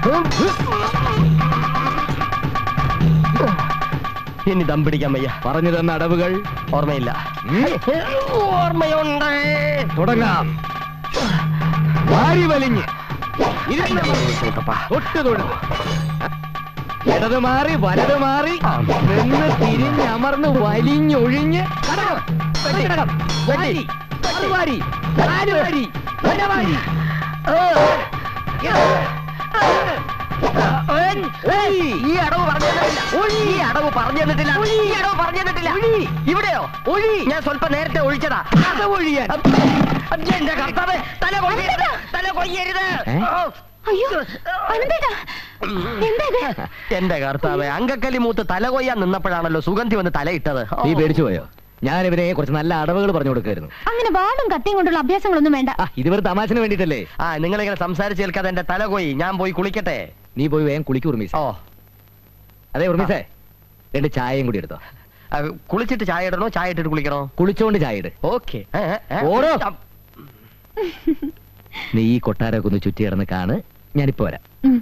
ഇനി ദം പിടിക്കാൻ വയ്യ പറഞ്ഞു തന്ന അടവുകൾ ഓർമ്മയില്ല ഉം. ഓർമ്മയുണ്ട് തുടങ്ങാം വാരി വലിഞ്ഞ് ഇരുന്ന് തൊട്ട് തൊഴുത് ഇടത് മാറി വലത് മാറി നിന്ന് തിരിഞ്ഞമർന്ന് വലിഞ്ഞൊഴിഞ്ഞ് കടകം, വെട്ടിക്കടകം, വാരി, അത് വാരി, നാല് വാരി, വല വാരി. ഈ അടവ് പറഞ്ഞു തന്നിട്ടില്ല ഈ അടവ് പറഞ്ഞു തന്നിട്ടില്ല ഈ അടവ് പറഞ്ഞു തന്നിട്ടില്ല ഇവിടെയോ ഒഴി ഞാൻ സ്വല്പം നേരത്തെ ഒഴിച്ചതാ അത് ഒഴിയാൻ എന്റെ കർത്താവ് തല കൊയ്യരുത് തല കൊയ്യരുത് ഏ? ഓ. അയ്യോ അനന്തേട്ടാ എന്താ ഇത് എന്റെ കർത്താവ് അങ്കക്കലി മൂത്ത് തല കൊയ്യാൻ നിന്നപ്പോഴാണല്ലോ സുഗന്ധി വന്ന് തലയിട്ടത് ഓ. നീ പേടിച്ചു പോയോ ഞാൻ ഇവനെ കുറച്ച് നല്ല അടവുകൾ പറഞ്ഞു കൊടുക്കായിരുന്നു അങ്ങനെ വാളും കത്തിയും കൊണ്ടുള്ള അഭ്യാസങ്ങളൊന്നും വേണ്ട ആ ഇത് വെറുതെ തമാശന് വേണ്ടിട്ടല്ലേ ആ നിങ്ങളിങ്ങനെ സംസാരിച്ച് കേൾക്കാതെ എന്റെ തല കൊയ്യി ഞാൻ പോയി കുളിക്കട്ടെ നീ പോയി വേഗം കുളിക്കൂ ഉർമീസ് ഓ അതെ ഉർമീസേ രണ്ട് ചായയും കൂടി എടുത്തോ ആ, കുളിച്ചിട്ട് ചായ ഇടണോ ചായ ഇട്ടിട്ട് കുളിക്കണോ കുളിച്ചോണ്ട് ചായ ഇട് ഓക്കെ ഓടോ. നീ ഈ കൊട്ടാരമൊക്കെ ഒന്ന് ചുറ്റി കിടന്ന് കാണ് ഞാനിപ്പോ വരാം ഉം.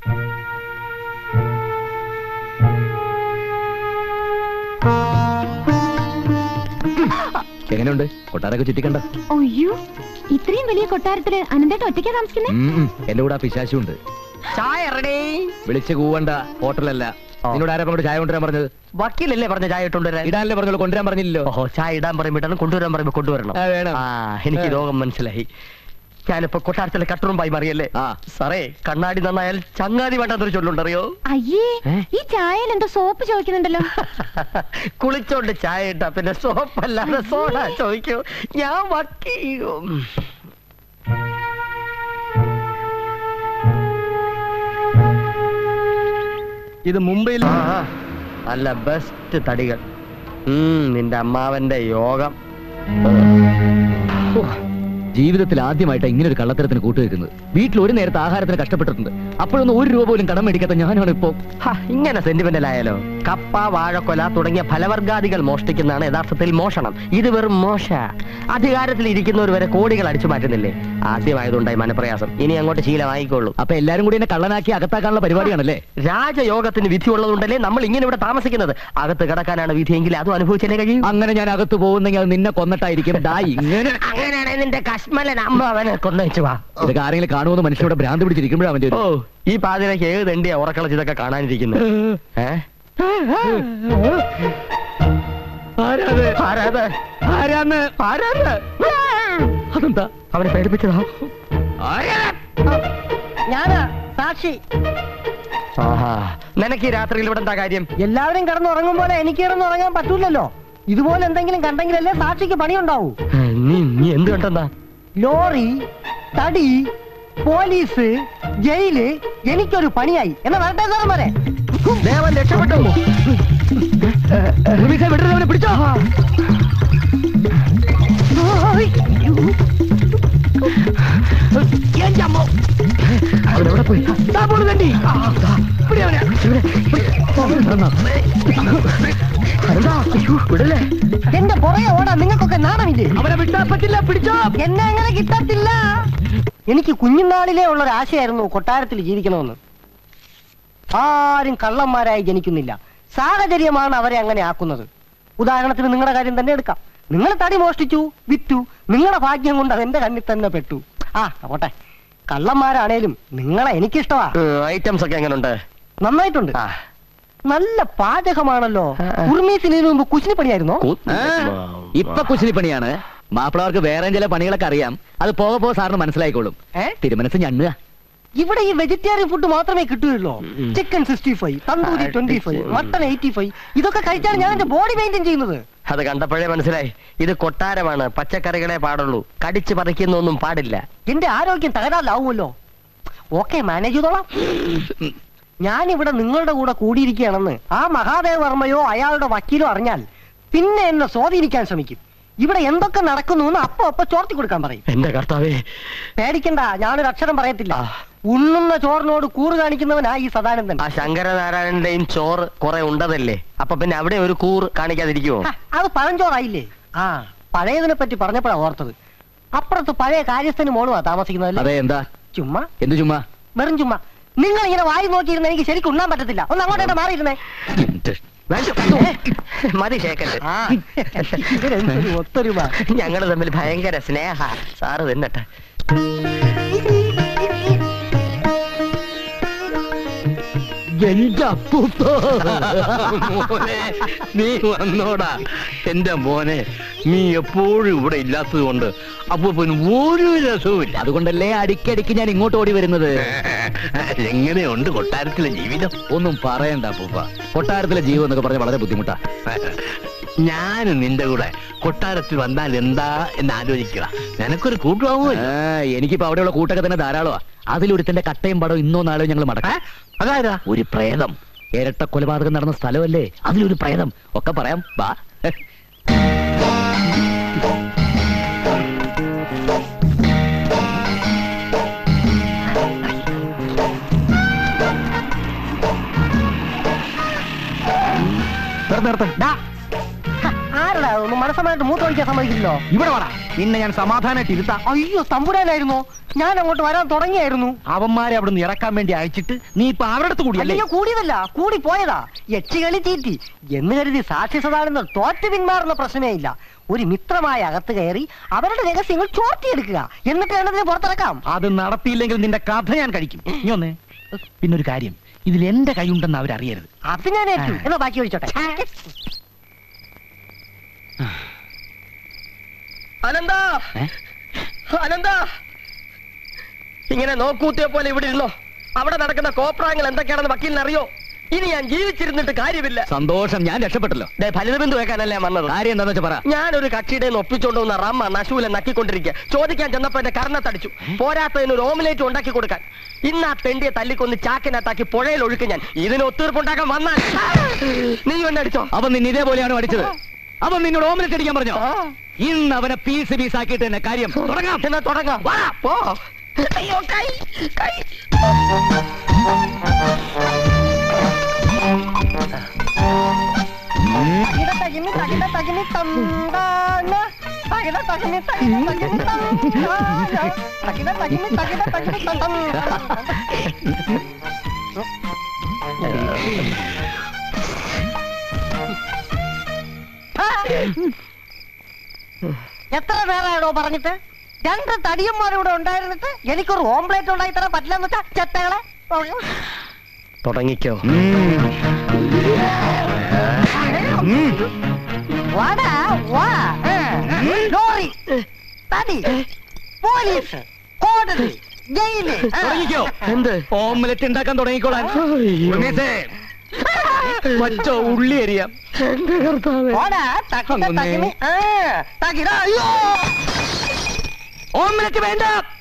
എങ്ങനെയുണ്ട് കൊട്ടാരമൊക്കെ ചുറ്റിക്കണ്ട അയ്യോ ഇത്രയും വലിയ കൊട്ടാരത്തില് അനന്തേട്ട ഒറ്റയ്ക്കാ താമസിക്കുന്നേ എന്റെ കൂടെ ആ പിശാശുണ്ട് ചായ റെഡി വിളിച്ച് കൂവണ്ട ഹോട്ടലല്ല ആ. നിന്നോട് ആരാ കൊണ്ട് ചായ കൊണ്ടുവരാൻ പറഞ്ഞത് വക്കീലല്ലേ പറഞ്ഞ ചായ ഇട്ടുകൊണ്ടുവരാൻ ഇടാനല്ലേ പറഞ്ഞോളൂ കൊണ്ടുവരാൻ പറഞ്ഞില്ലല്ലോ ഓഹോ ചായ ഇടാൻ പറയുമ്പോഴാണ് കൊണ്ടുവരാൻ പറയുമ്പോ കൊണ്ടുവരണം ആ, വേണം. ആ എനിക്ക് ആ. രോഗം മനസ്സിലായി ഞാനിപ്പോ കൊട്ടാരത്തിലെ കട്ടുറുമ്പായി മാറിയല്ലേ ആ. സാറേ കണ്ണാടി നന്നായാൽ ചങ്ങാതി വേണ്ടാത്തൊരു ചൊല്ലുണ്ടറിയോ അയ്യേ ഏ? ഈ ചായയിൽ എന്തോ സോപ്പ് ചോദിക്കുന്നുണ്ടല്ലോ കുളിച്ചോണ്ട് ചായ ഇട്ടാ പിന്നെ സോപ്പല്ലാതെ സോഡ ചോദിക്കൂ ഞാൻ വക്കീലും ഇത് മുംബൈയിൽ ആ, ആ. നല്ല ബെസ്റ്റ് തടികൾ ഉം, നിന്റെ അമ്മാവന്റെ യോഗം ഓ, ജീവിതത്തിൽ ആദ്യമായിട്ടാണ് ഇങ്ങനെ ഒരു കള്ളത്തരത്തിന് കൂട്ടുവെക്കുന്നത് വീട്ടിൽ ഒരു നേരത്തെ ആഹാരത്തിന് കഷ്ടപ്പെട്ടിട്ടുണ്ട് അപ്പോഴൊന്നും ഒരു രൂപ പോലും കടം മേടിക്കാത്ത ഞാനാണ് ഇപ്പോ ഹ, ഇങ്ങനെ സെന്റിമെന്റൽ ആയാലോ കപ്പ വാഴക്കൊല തുടങ്ങിയ ഫലവർഗാദികൾ മോഷ്ടിക്കുന്നതാണ് യഥാർത്ഥത്തിൽ മോഷണം ഇത് വെറും മോശ അധികാരത്തിൽ ഇരിക്കുന്നവർ വരെ കോടികൾ അടിച്ചു മാറ്റുന്നില്ലേ ആദ്യമായതുണ്ടായി മനപ്രയാസം ഇനി അങ്ങോട്ട് ശീലമായിക്കോളൂ അപ്പൊ എല്ലാരും കൂടി എന്നെ കള്ളനാക്കി അകത്താക്കാനുള്ള പരിപാടിയാണല്ലേ രാജയോഗത്തിന് വിധി ഉള്ളതുകൊണ്ടല്ലേ നമ്മൾ ഇങ്ങനെ ഇവിടെ താമസിക്കുന്നത് അകത്ത് കിടക്കാനാണ് വിധിയെങ്കിൽ അതും അനുഭവിച്ചല്ലേ കഴിയും അങ്ങനെ ഞാൻ അകത്ത് പോകുന്നെങ്കിൽ അത് നിന്നെ കൊന്നിട്ടായിരിക്കും ദാ ഇങ്ങനെ അങ്ങനെയാണെങ്കിൽ നിന്റെ കശ്മലൻ അമ്മ അവനെ കൊണ്ടുവച്ചു വാ ഇതൊക്കെ ആരെങ്കിലും കാണുമെന്ന് മനുഷ്യരുടെ ഭ്രാന്ത് പിടിച്ചിരിക്കുമ്പോഴാണ് അവന്റെ ഓ ഒരു ഈ പാതിരക്ക് ഏത് തെണ്ടിയാ ഉറക്കളച്ച് ഇതൊക്കെ കാണാനിരിക്കുന്നത് ഏ ആരാത് ആരാത് ആരാന്ന് ആരാത് അതെന്താ അവനെ പേടിപ്പിച്ചതാ ഞാനാ സാക്ഷി ആഹാ നിനക്ക് ഈ രാത്രിയിൽ ഇവിടെ എന്താ കാര്യം എല്ലാവരും കിടന്നുറങ്ങും പോലെ എനിക്ക് കിടന്നുറങ്ങാൻ പറ്റൂലല്ലോ ഇതുപോലെ എന്തെങ്കിലും കണ്ടെങ്കിലല്ലേ സാക്ഷിക്ക് പണിയുണ്ടാവൂ നീ നീ എന്ത് കണ്ടെന്താ ലോറി തടി പോലീസ് ജയില് എനിക്കൊരു പണിയായി എന്നാ വരട്ടെ സാറും വരെ ദേവൻ രക്ഷപ്പെട്ടു ഉർമിസേ, വിടരുത് അവനെ പിടിച്ചോ അവനെവിടെ പോയി ദാ പോണു തണ്ടി. ആ, ദാ, പിടി അവനെ. എന്താ അയ്യോ, വിടല്ലേ എന്റെ പുറകെ ഓടാ നിങ്ങൾക്കൊക്കെ നാണമില്ലേ അവനെ വിട്ടാ പറ്റില്ല പിടിച്ചോ എന്നെ അങ്ങനെ കിട്ടത്തില്ല എനിക്ക് കുഞ്ഞുനാളിലേ ഉള്ള ഒരു ആശയായിരുന്നു കൊട്ടാരത്തിൽ ജീവിക്കണമെന്ന് ആരും കള്ളന്മാരായി ജനിക്കുന്നില്ല സാഹചര്യമാണ് അവരെ അങ്ങനെ ആക്കുന്നത് ഉദാഹരണത്തിന് നിങ്ങളുടെ കാര്യം തന്നെ എടുക്കാം നിങ്ങൾ തടി മോഷ്ടിച്ചു വിറ്റു നിങ്ങളുടെ ഭാഗ്യം കൊണ്ട് അതെന്റെ കണ്ണിൽ തന്നെ പെട്ടു ആ പോട്ടെ കള്ളന്മാരാണേലും നിങ്ങളെ എനിക്കിഷ്ടമാ ഐറ്റംസ് ഒക്കെ എങ്ങനെയുണ്ട് നന്നായിട്ടുണ്ട് ആ നല്ല പാചകമാണല്ലോ ആ, ആ. ഉർമീസിന് ഇതിനു മുമ്പ് കുശിനി പണിയായിരുന്നോ കൂ- ആ, ഇപ്പൊ കുശിനി പണിയാണ് മാപ്പിളവർക്ക് വേറെ ചില പണികളൊക്കെ അറിയാം അത് പോകെ പോകെ സാറിന് മനസ്സിലായിക്കോളും ഏ തിരുമനസ് ഞണ്ണുക ഇവിടെ ഈ വെജിറ്റേറിയൻ ഫുഡ് മാത്രമേ കിട്ടുകയുള്ളൂ ഉം. ചിക്കൻ സിക്സ്റ്റി ഫൈവ് തന്തൂരി അടിപൊളി. Twenty five mutton eighty five ഇതൊക്കെ കഴിച്ചാണ് ഞാൻ എന്റെ ബോഡി മെയിൻറ്റെയിൻ ചെയ്യുന്നത് അത് കണ്ടപ്പോഴേ മനസ്സിലായി ഇത് കൊട്ടാരമാണ് പച്ചക്കറികളെ പാടുള്ളൂ കടിച്ചു പറിക്കുന്നൊന്നും പാടില്ല എന്റെ ആരോഗ്യം തകരാറിലാവുമല്ലോ ഓക്കെ മാനേജ് ചെയ്തോളാം ഞാൻ ഇവിടെ നിങ്ങളുടെ കൂടെ കൂടിയിരിക്കുകയാണെന്ന് ആ മഹാദേവ വർമ്മയോ അയാളുടെ വക്കീലോ അറിഞ്ഞാൽ പിന്നെ എന്നെ സ്വാധീനിക്കാൻ ശ്രമിക്കും ഇവിടെ എന്തൊക്കെ നടക്കുന്നു എന്ന് അപ്പൊ അപ്പൊ ചോർത്തി കൊടുക്കാൻ പറയും എന്റെ കർത്താവേ പേടിക്കണ്ട ഞാനൊരു അക്ഷരം പറയത്തില്ല ആ. ഉണ്ണുന്ന ചോറിനോട് കൂറ് കാണിക്കുന്നവനാ ഈ സദാനന്ദൻ ആ ശങ്കരനാരായണന്റെയും ചോറ് കുറെ ഉണ്ടതല്ലേ അപ്പൊ പിന്നെ അവിടെ ഒരു കൂറ് കാണിക്കാതിരിക്കുമോ ഹ, അത് പഴഞ്ചോറായില്ലേ ആ പഴയതിനെ പറ്റി പറഞ്ഞപ്പോഴാ ഓർത്തത് അപ്പുറത്ത് പഴയ കാര്യസ്ഥന് മോളുവാ താമസിക്കുന്നതല്ലേ അതെ എന്താ ചുമ്മാ എന്ത് ചുമ്മാ വെറും ചുമ്മാ നിങ്ങൾ ഇങ്ങനെ വായി നോക്കിയിരുന്ന എനിക്ക് ശരിക്കും ഉണ്ണാൻ പറ്റത്തില്ല ഒന്ന് അങ്ങോട്ടേട്ട് മാറിയിരുന്നേ മതി ശേഖരൻ ആ ഇവരെന്തൊരു ഒത്തൊരുമ ഞങ്ങൾ തമ്മിൽ ഭയങ്കര സ്നേഹ സാറ് തിന്നട്ടെ എന്റെ അപ്പൂപ്പ മോനെ നീ വന്നോടാ എന്റെ മോനെ നീ എപ്പോഴും ഇവിടെ ഇല്ലാത്തത് കൊണ്ട് അപ്പൊ പിന്നെ ഒരു രസവുമില്ല അതുകൊണ്ടല്ലേ അടിക്കടിക്ക് ഞാൻ ഇങ്ങോട്ട് ഓടി വരുന്നത് എങ്ങനെയുണ്ട് കൊട്ടാരത്തിലെ ജീവിതം ഒന്നും പറയണ്ട അപ്പൂപ്പ കൊട്ടാരത്തിലെ ജീവൻ എന്നൊക്കെ പറഞ്ഞ വളരെ ബുദ്ധിമുട്ടാ ഞാൻ നിന്റെ കൂടെ കൊട്ടാരത്തിൽ വന്നാൽ എന്താ എന്ന് ആലോചിക്കുക നിനക്കൊരു കൂട്ടുവാങ്ങോ ആ, എനിക്കിപ്പോ അവിടെയുള്ള കൂട്ടൊക്കെ തന്നെ ധാരാളമാ അതിലൊരുത്തന്റെ കട്ടയും പടവും ഇന്നോ നാളെയോ ഞങ്ങൾ മടക്കാം അതാരാ ഒരു പ്രേതം ഇരട്ട കൊലപാതകം നടന്ന സ്ഥലമല്ലേ അതിലൊരു പ്രേതം ഒക്കെ പറയാം വാ ഡാ, ഹ, ആരെടാ ഒന്ന് മനസ്സമായിട്ട് മൂത്തൊഴിക്കാൻ സമ്മതിക്കില്ലോ ഇവിടെ വാടാ നിന്നെ ഞാൻ സമാധാനമായിട്ട് ഇരുത്താം അയ്യോ തമ്പുരാനായിരുന്നോ ഞാൻ അങ്ങോട്ട് വരാൻ തുടങ്ങിയായിരുന്നു അവന്മാരെ അവിടെ നിന്ന് ഇറക്കാൻ വേണ്ടി അയച്ചിട്ട് നീ ഇപ്പൊ അവരുടെ അടുത്ത് കൂടിയല്ലേ അല്ലയോ കൂടിയതല്ല കൂടി പോയതാ യക്ഷികളി തീറ്റി എന്ന് കരുതി സാക്ഷി സദാനന്ദ തോറ്റു പിന്മാറുന്ന പ്രശ്നമേ ഇല്ല ഒരു മിത്രമായ അകത്ത് കയറി അവരുടെ രഹസ്യങ്ങൾ ചോർത്തിയെടുക്കുക എന്നിട്ട് വേണ്ടതിന് പുറത്തിറക്കാം അത് നടത്തിയില്ലെങ്കിൽ നിന്റെ കഥ ഞാൻ കഴിക്കും നീ ഒന്നേ പിന്നെ ഒരു കാര്യം ഇതിൽ എന്റെ കൈയുണ്ടെന്ന് അവരറിയരുത് അത് ഞാൻ ഏറ്റു എന്നാ ബാക്കി ഒഴിച്ചോട്ടെ അനന്താ ഏ? അനന്താ ഇങ്ങനെ നോക്കൂത്തിയെ പോലെ ഇവിടെ ഇരുന്നോ അവിടെ നടക്കുന്ന കോപ്രായങ്ങൾ എന്തൊക്കെയാണെന്ന് വക്കീലിന് അറിയോ ഇനി ഞാൻ ജീവിച്ചിരുന്നിട്ട് കാര്യമില്ല സന്തോഷം ഞാൻ രക്ഷപ്പെട്ടല്ലോ ദേ, ഫലിതബിന്ദു വെക്കാനല്ലേ വന്നത് കാര്യം എന്താന്ന് വെച്ചാ പറ ഞാനൊരു കക്ഷിയുടെ നിന്ന് ഒപ്പിച്ചോണ്ട് വന്ന റമ്മ നശൂലെ നക്കിക്കൊണ്ടിരിക്കുക ചോദിക്കാൻ ചെന്നപ്പോ എന്റെ കർണത്തടിച്ചു പോരാത്തതിന് ഒരു ഓംലേറ്റ് ഉണ്ടാക്കി കൊടുക്കാൻ ഇന്ന് ആ തെണ്ടിയെ തല്ലിക്കൊന്ന് ചാക്കിനകത്താക്കി പുഴയിൽ ഒഴുക്ക് ഞാൻ ഇതിന് ഒത്തീർപ്പുണ്ടാക്കാൻ വന്നാൽ നീ ഒന്നടിച്ചോ അവൻ നിന്നെ ഇതേപോലെയാണ് അടിച്ചത് അവൻ നിന്നോട് ഓംലെറ്റ് അടിക്കാൻ പറഞ്ഞോ ആ. ഇന്ന് അവനെ പീസ് പീസ് ആക്കിയിട്ട് തന്നെ കാര്യം തുടങ്ങാം എന്നാ തുടങ്ങാം വാ, പോ അയ്യോ കൈ കൈ തകിട തകിമി തകിട തകിമി തന്താന. തകിട തകിമി തകിട തകിമി തന്താന. തകിട തകിമി തകിട തകിമി തന്താന. ആ. എത്ര നേരമാണോ പറഞ്ഞിട്ട് രണ്ട് തടിയന്മാരിവിടെ ഉണ്ടായിരുന്നിട്ട് എനിക്കൊരു ഓംപ്ലേറ്റ് ഉണ്ടായി തരാൻ പറ്റില്ലെന്ന് വെച്ചാ ചെത്തകളെ തുടങ്ങിക്കോ വാടാ വാ ലോറി തടി പോലീസ് കോടതി ജയില് ആ. തുടങ്ങിക്കോ എന്ത് ഓംലെറ്റ് ഉണ്ടാക്കാൻ തുടങ്ങിക്കോളാൻ ഉണ്ണീസേ, മച്ചോ ഉള്ളി അരിയാം പോടാ, തകിട അങ്ങൊന്നേ. തകിമി. ആ, തകിട, അയ്യോ ഓംലെറ്റ് വേണ്ട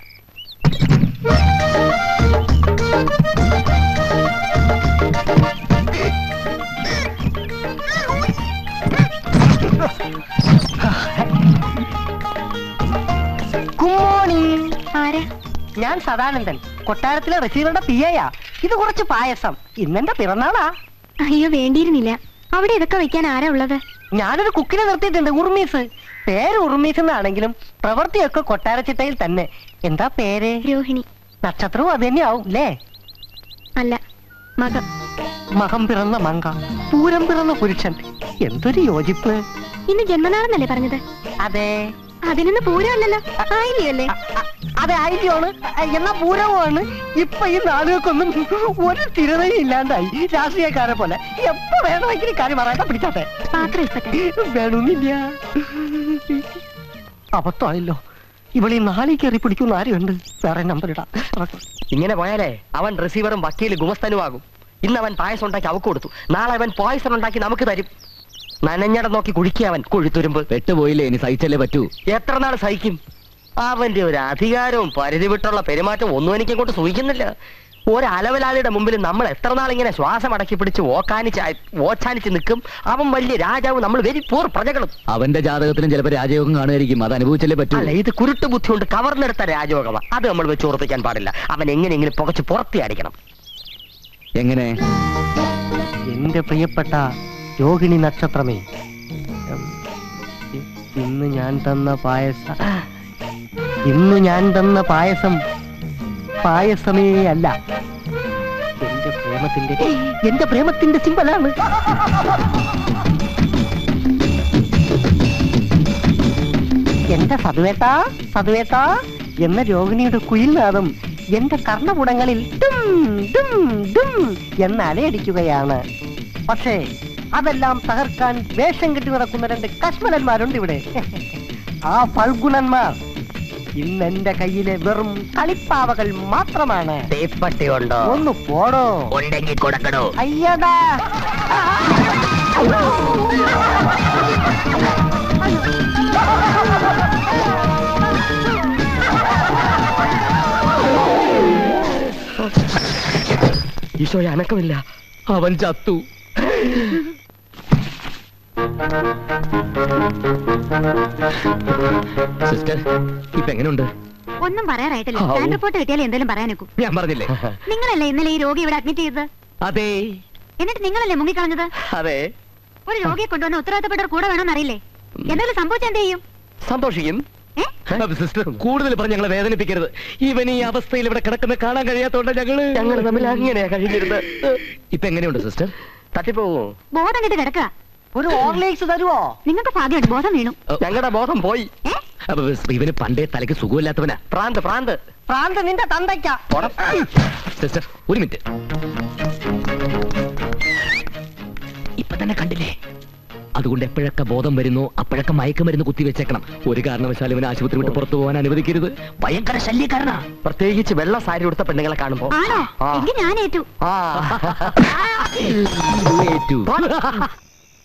ഗുഡ് മോർണിംഗ് ആരാ ഞാൻ സദാനന്ദൻ കൊട്ടാരത്തിലെ റിസീവറുടെ പി എയാ ഇത് കുറച്ച് പായസം ഇന്നെന്റെ പിറന്നാളാ അയ്യോ വേണ്ടിയിരുന്നില്ല അവിടെ ഇതൊക്കെ വെക്കാൻ ആരാ ഉള്ളത് ഞാനൊരു കുക്കിനെ നിർത്തിയിട്ടുണ്ട് ഉർമീസ് പേര് ഉർമീസ് എന്നാണെങ്കിലും പ്രവൃത്തിയൊക്കെ കൊട്ടാരച്ചിട്ടയിൽ തന്നെ എന്താ പേര് രോഹിണി നക്ഷത്രവും അത് തന്നെയാവും അല്ലേ അല്ല മകം മകം പിറന്ന മങ്ക പൂരം പിറന്ന പുരുഷൻ എന്തൊരു യോജിപ്പ് ഇന്ന് ജന്മനാളെന്നല്ലേ പറഞ്ഞത് അതെ അതിനൊന്ന് പൂരമല്ലല്ലോ ആയില്ലയല്ലേ അ- അ- അതെ ആയില്യാണ് എന്നാ പൂരവുമാണ് ഇപ്പൊ ഈ നാളുകൾക്കൊന്നും ഒരു സ്ഥിരതയും ഇല്ലാണ്ടായി രാഷ്ട്രീയക്കാരെ പോലെ എപ്പോ വേണമെങ്കിലും കാര്യം പറയാത്ത പിടിച്ചാട്ടെ പാത്രം ഇപ്പത്തെ വേണമെന്നില്ല അബദ്ധമായല്ലോ ഇവളീ നാളെ കയറി പിടിക്കുന്ന ആരുണ്ട് വേറെ നമ്പർ ഇടാം ഇങ്ങനെ പോയാലേ അവൻ റിസീവറും വക്കീല് ഗുമസ്തനുമാകും ഇന്ന് അവൻ പായസം ഉണ്ടാക്കി അവക്ക് കൊടുത്തു നാളെ അവൻ പോയസം ഉണ്ടാക്കി നമുക്ക് തരും നനഞ്ഞടം നോക്കി കുഴിക്കുക അവൻ കൊഴുത്തുരുമ്പ് പെട്ടുപോയില്ലേ ഇനി സഹിച്ചല്ലേ പറ്റൂ എത്ര നാൾ സഹിക്കും അവന്റെ ഒരു അധികാരവും പരിധി വിട്ടുള്ള പെരുമാറ്റവും ഒന്നും എനിക്ക് ഇങ്ങോട്ട് സൂഹിക്കുന്നില്ല ഒരലവലാളിയുടെ മുമ്പിൽ നമ്മൾ എത്ര നാൾ ഇങ്ങനെ ശ്വാസം അടക്കി പിടിച്ച് ഓക്കാനിച്ച് ഓച്ചാനിച്ച് നിൽക്കും അവൻ വലിയ രാജാവ് നമ്മൾ വെരി പൂർ പ്രജകളും അവന്റെ ജാതകത്തിലും ചിലപ്പോ രാജയോഗം കാണുമായിരിക്കും അത് അനുഭവിച്ചല്ലേ പറ്റൂ അല്ല ഇത് കുരുട്ട് ബുദ്ധി കൊണ്ട് കവർന്നെടുത്ത രാജയോഗമാണ് അത് നമ്മൾ വെച്ച് ഉറപ്പിക്കാൻ പാടില്ല അവൻ എങ്ങനെയെങ്കിലും പുകച്ച് പുറത്തി അടിക്കണം എങ്ങനെ എന്റെ പ്രിയപ്പെട്ട രോഹിണി നക്ഷത്രമേ ഉം, ഇ- ഇന്ന് ഞാൻ തന്ന പായസ ഇന്ന് ഞാൻ തന്ന പായസം പായസമേ അല്ല പ്രേമത്തിന്റെ എന്റെ പ്രേമത്തിന്റെ സിമ്പലാണ് എന്റെ സതുവേട്ടാ സതുവേട്ടാ എന്ന രോഹിണിയുടെ കുയിൽനാദം എന്റെ കർണപുടങ്ങളിൽ ഡും ഡും ഡും എന്ന് അലയടിക്കുകയാണ് പക്ഷേ അതെല്ലാം തകർക്കാൻ വേഷം കെട്ടി നടക്കുന്ന രണ്ട് കശ്മലന്മാരുണ്ട് ഇവിടെ ആ ഫൽഗുണന്മാർ ഇന്ന് എന്റെ കയ്യിലെ വെറും കളിപ്പാവകൾ മാത്രമാണ് തീപ്പട്ടി ഉണ്ടോ ഒന്ന് പോടോ ഉണ്ടെങ്കിൽ കൊടുക്കണോ അയ്യടാ ഈശോയെ അനക്കമില്ല അവൻ ചത്തു സിസ്റ്റർ ഇപ്പൊ എങ്ങനെയുണ്ട് ഒന്നും പറയാറായിട്ടില്ല ഔ. സ്കാൻ റിപ്പോർട്ട് കിട്ടിയാൽ എന്തെങ്കിലും പറയാനൊക്കൂ ഞാൻ പറഞ്ഞില്ലേ നിങ്ങളല്ലേ ഇന്നലെ ഈ രോഗി ഇവിടെ അഡ്മിറ്റ് ചെയ്തത് അതെ എന്നിട്ട് നിങ്ങളല്ലേ മുങ്ങിക്കളഞ്ഞത് അതെ ഒരു രോഗിയെ കൊണ്ടുവന്ന് ഉത്തരവാദിത്തപ്പെട്ടവർ കൂടെ വേണമെന്ന് അറിയില്ലേ എന്തെങ്കിലും സംഭവിച്ചാൽ എന്ത് ചെയ്യും സന്തോഷിക്കും ഏ അപ്പൊ സിസ്റ്റർ കൂടുതൽ പറഞ്ഞ് ഞങ്ങളെ വേദനിപ്പിക്കരുത് ഇവൻ ഈ അവസ്ഥയിൽ ഇവിടെ കിടക്കുന്ന കാണാൻ കഴിയാത്തോണ്ട് ഞങ്ങള് ഞങ്ങൾ തമ്മിൽ അങ്ങനെയാ കഴിഞ്ഞിരുന്നത് ഇപ്പൊ എങ്ങനെയുണ്ട് സിസ്റ്റർ തട്ടിപ്പോവോ ബോധം കിട്ട് കിടക്കുക ഒരു ഓർലിക്സ് തരുവോ നിങ്ങൾക്ക് ഭാഗ്യമുണ്ട് ബോധം വീണു ഞങ്ങളുടെ ബോധം പോയി ഏ അപ്പൊ ഇവന് പണ്ടേ തലയ്ക്ക് സുഖമില്ലാത്തവനാ പ്രാന്ത് പ്രാന്ത് പ്രാന്ത് നിന്റെ തന്തയ്ക്ക സിസ്റ്റർ ഒരു മിനിറ്റ് ഇപ്പൊ തന്നെ കണ്ടില്ലേ അതുകൊണ്ട് എപ്പോഴൊക്കെ ബോധം വരുന്നോ അപ്പോഴൊക്കെ മയക്കുമരുന്ന് കുത്തിവെച്ചേക്കണം ഒരു കാരണവശാലും ഇവനെ ആശുപത്രി വിട്ട് പുറത്തു പോകാൻ അനുവദിക്കരുത് ഭയങ്കര ശല്യക്കാരനാ പ്രത്യേകിച്ച് വെള്ള സാരി ഉടുത്ത പെണ്ണുങ്ങളെ കാണുമ്പോ ആണോ ആ. എങ്കിൽ ഞാൻ ഏറ്റു ആ ഏറ്റു